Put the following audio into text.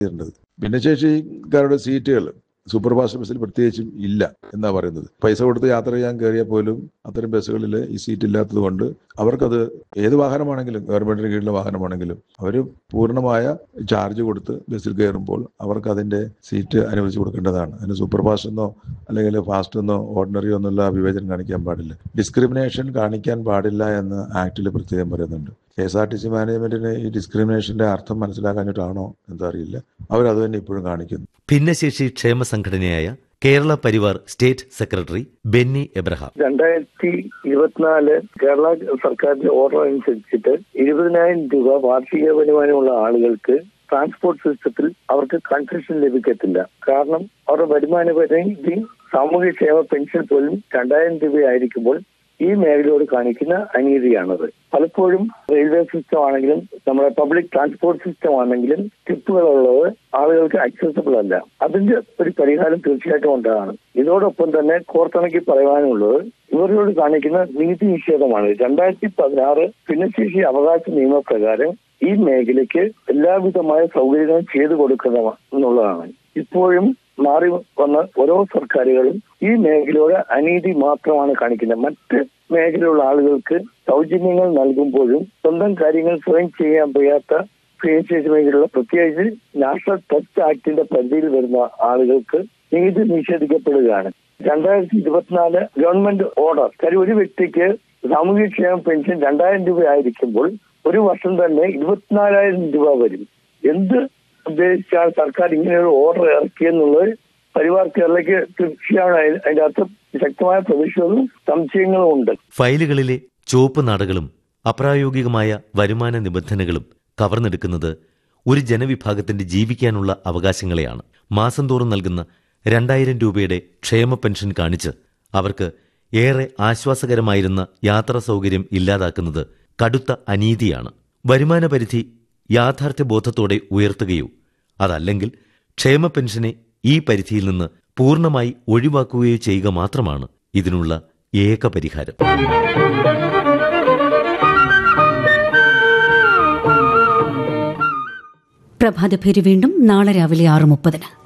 ചെയ്യേണ്ടത് ഭിന്നശേഷിക്കാരുടെ സീറ്റുകൾ super fast ബസ്സിൽ പ്രത്യേകിച്ചും ഇല്ല എന്നാ പറയുന്നത് പൈസ കൊടുത്ത് യാത്ര ചെയ്യാൻ കയറിയാൽ പോലും അത്തരം ബസ്സുകളിൽ ഈ സീറ്റ് ഇല്ലാത്തത് കൊണ്ട് അവർക്കത് ഏത് വാഹനമാണെങ്കിലും ഗവൺമെന്റിന് കീഴിലെ വാഹനമാണെങ്കിലും അവർ പൂർണ്ണമായ ചാർജ് കൊടുത്ത് ബസ്സിൽ കയറുമ്പോൾ അവർക്ക് അതിന്റെ സീറ്റ് അനുവദിച്ചു കൊടുക്കേണ്ടതാണ് അതിന് സൂപ്പർ ഫാസ്റ്റ് എന്നോ അല്ലെങ്കിൽ ഫാസ്റ്റ് എന്നോ ഓർഡിനറിയോ എന്നുള്ള വിവേചനം കാണിക്കാൻ പാടില്ല ഡിസ്ക്രിമിനേഷൻ കാണിക്കാൻ പാടില്ല എന്ന് ആക്ടിൽ പ്രത്യേകം പറയുന്നുണ്ട് K S R T C മാനേജ്മെന്റിന് ഈ ഡിസ്ക്രിമിനേഷന്റെ അർത്ഥം മനസ്സിലാക്കാഞ്ഞിട്ടാണോ എന്തറിയില്ല അവരത് തന്നെ ഇപ്പോഴും കാണിക്കുന്നു ഭിന്നശേഷി ക്ഷേമ സംഘടനയായ Kerala Parivar state secretary Benny Abraham രണ്ടായിരത്തി ഇരുപത്തിനാല് കേരള സർക്കാരിന്റെ ഓർഡർ അനുസരിച്ചിട്ട് ഇരുപതിനായിരം രൂപ വാർഷിക വരുമാനമുള്ള ആളുകൾക്ക് ട്രാൻസ്പോർട്ട് സിസ്റ്റത്തിൽ അവർക്ക് കൺസെഷൻ ലഭിക്കത്തില്ല കാരണം അവരുടെ വരുമാന പരിധി സാമൂഹ്യക്ഷേമ പെൻഷൻ പോലും രണ്ടായിരം രൂപയായിരിക്കുമ്പോൾ ഈ മേഖലയോട് കാണിക്കുന്ന അനീതിയാണത് പലപ്പോഴും റെയിൽവേ സിസ്റ്റം ആണെങ്കിലും നമ്മുടെ പബ്ലിക് ട്രാൻസ്പോർട്ട് സിസ്റ്റം ആണെങ്കിലും ടിപ്പുകളുള്ളത് ആളുകൾക്ക് അക്സസബിൾ അല്ല അതിന്റെ ഒരു പരിഹാരം തീർച്ചയായിട്ടും ഉണ്ടാകണം ഇതോടൊപ്പം തന്നെ കോർത്തിണക്കി പറയാനുള്ളത് ഇവരോട് കാണിക്കുന്ന നീതി നിഷേധമാണ് രണ്ടായിരത്തി പതിനാറ് ഭിന്നശേഷി അവകാശ നിയമപ്രകാരം ഈ മേഖലയ്ക്ക് എല്ലാവിധമായ സൗകര്യങ്ങളും ചെയ്തു കൊടുക്കുന്ന എന്നുള്ളതാണ് ഇപ്പോഴും മാറി വന്ന ഓരോ സർക്കാരുകളും ഈ മേഖലയോട് അനീതി മാത്രമാണ് കാണിക്കുന്നത് മറ്റ് മേഖലയിലുള്ള ആളുകൾക്ക് സൗജന്യങ്ങൾ നൽകുമ്പോഴും സ്വന്തം കാര്യങ്ങൾ സ്വയം ചെയ്യാൻ വയ്യാത്ത ഭിന്നശേഷി മേഖലയുള്ള പ്രത്യേകിച്ച് നാഷണൽ ടെസ്റ്റ് ആക്ടിന്റെ പരിധിയിൽ വരുന്ന ആളുകൾക്ക് നീതി നിഷേധിക്കപ്പെടുകയാണ് രണ്ടായിരത്തി ഇരുപത്തിനാല് ഗവൺമെന്റ് ഓർഡർ കാര്യം ഒരു വ്യക്തിക്ക് സാമൂഹ്യക്ഷേമ പെൻഷൻ രണ്ടായിരം രൂപ ആയിരിക്കുമ്പോൾ ഒരു വർഷം തന്നെ ഇരുപത്തിനാലായിരം രൂപ വരും എന്ത് ഉദ്ദേശിച്ചാണ് സർക്കാർ ഇങ്ങനെ ഒരു ഓർഡർ ഇറക്കിയെന്നുള്ളത് പരിവാർ കേരളയ്ക്ക് തീർച്ചയാണ് അതിന്റെ അകത്ത് ശക്തമായ പ്രതിഷേധവും സംശയങ്ങളും ഉണ്ട് ഫയലുകളിലെ ചുവപ്പ് നാടകളും അപ്രായോഗികമായ വരുമാന നിബന്ധനകളും കവർന്നെടുക്കുന്നത് ഒരു ജനവിഭാഗത്തിന്റെ ജീവിക്കാനുള്ള അവകാശങ്ങളെയാണ് മാസം തോറും നൽകുന്ന രണ്ടായിരം രൂപയുടെ ക്ഷേമ പെൻഷൻ കാണിച്ച് അവർക്ക് ഏറെ ആശ്വാസകരമായിരുന്ന യാത്രാ സൗകര്യം ഇല്ലാതാക്കുന്നത് കടുത്ത അനീതിയാണ് വരുമാന പരിധി യാഥാർത്ഥ്യബോധത്തോടെ ഉയർത്തുകയോ അതല്ലെങ്കിൽ ക്ഷേമ പെൻഷനെ ഈ പരിധിയിൽ നിന്ന് പൂർണ്ണമായി ഒഴിവാക്കുകയോ ചെയ്യുക മാത്രമാണ് ഇതിനുള്ള ഏക പരിഹാരം പ്രഭാതഭേരി വീണ്ടും നാളെ രാവിലെ ആറ് മുപ്പതിന്